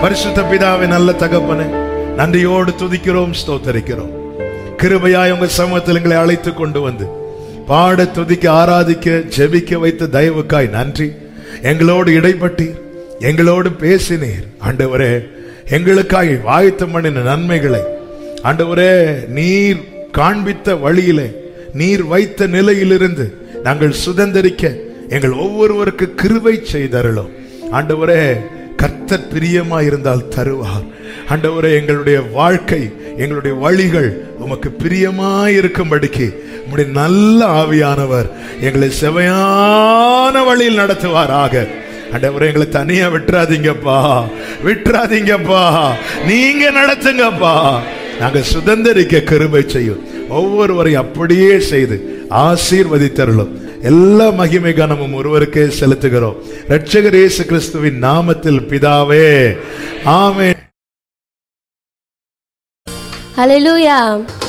பரிசுத்த பிதாவே நல்ல தகப்பனே நன்றியோடு துதிக்கிறோம் ஸ்தோத்தரிக்கிறோம் கிருபையாய் உங்க சமூகத்தில் எங்களை அழைத்து கொண்டு வந்து பாட துதிக்க ஆராதிக்க ஜெபிக்க வைத்த தயவுக்காய் நன்றி எங்களோடு இடைப்பட்டீர் எங்களோடு பேசினீர் ஆண்டவரே எங்களுக்காய் வாய்த்த பண்ணின நன்மைகளை ஆண்டவரே நீர் காண்பித்த வழியிலே நீர் வைத்த நிலையிலிருந்து நாங்கள் சுதந்திரிக்க எங்கள் ஒவ்வொருவருக்கு கிருபை செய்தருளும் ஆண்டவரே கர்த்தர் பிரியமா இருந்தால் தருவார் ஆண்டவரே எங்களுடைய வாழ்க்கை எங்களுடைய வழிகள் உமக்கு பிரியமா இருக்கும்படிக்கு உம்முடைய நல்ல ஆவியானவர் எங்களை செவையான வழியில் நடத்துவாராக ஆண்டவரே எங்களை தனியா விட்டுறாதீங்கப்பா விட்டுறாதீங்கப்பா நீங்க நடத்துங்கப்பா நாங்க சுதந்திரிக்க கிருபை செய்யும் ஒவ்வொருவரையும் அப்படியே செய்து ஆசீர்வதித்தருளும் எல்லா மகிமை கனமும் ஒருவருக்கே செலுத்துகிறோம் ரட்சகர் இயேசு கிறிஸ்துவின் நாமத்தில் பிதாவே ஆமென் ஹalleluya